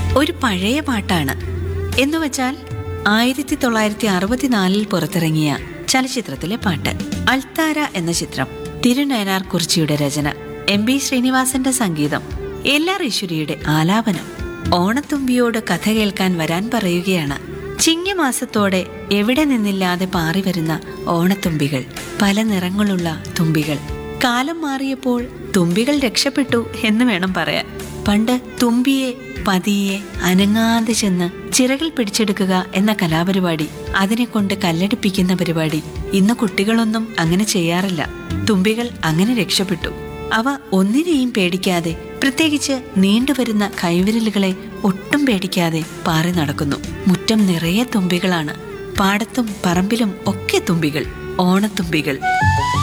ഒരു പഴയ പാട്ടാണ് എന്നുവച്ചാൽ ആയിരത്തി തൊള്ളായിരത്തി അറുപത്തിനാലിൽ പുറത്തിറങ്ങിയ ചലച്ചിത്രത്തിലെ പാട്ട് അൾത്താര എന്ന ചിത്രം തിരുനയനാർ കുറിച്ചിയുടെ രചന എം ബി ശ്രീനിവാസന്റെ സംഗീതം എല്ലാർ ഈശ്വരിയുടെ ആലാപനം ഓണത്തുമ്പിയോട് കഥ കേൾക്കാൻ വരാൻ പറയുകയാണ് ചിങ്ങമാസത്തോടെ എവിടെ നിന്നില്ലാതെ പാറി വരുന്ന ഓണത്തുമ്പികൾ പല നിറങ്ങളുള്ള തുമ്പികൾ കാലം മാറിയപ്പോൾ തുമ്പികൾ രക്ഷപ്പെട്ടു എന്ന് വേണം പറയാൻ പണ്ട് തുമ്പിയെ പതിയെ അനങ്ങാതെ ചെന്ന് ചിറകിൽ പിടിച്ചെടുക്കുക എന്ന കലാപരിപാടി അതിനെ കൊണ്ട് കല്ലടിപ്പിക്കുന്ന പരിപാടി ഇന്ന് കുട്ടികളൊന്നും അങ്ങനെ ചെയ്യാറില്ല തുമ്പികൾ അങ്ങനെ രക്ഷപ്പെട്ടു അവ ഒന്നിനെയും പേടിക്കാതെ പ്രത്യേകിച്ച് നീണ്ടുവരുന്ന കൈവിരലുകളെ ഒട്ടും പേടിക്കാതെ പാറി നടക്കുന്നു മുറ്റം നിറയെ തുമ്പികളാണ് പാടത്തും പറമ്പിലും ഒക്കെ തുമ്പികൾ ഓണത്തുമ്പികൾ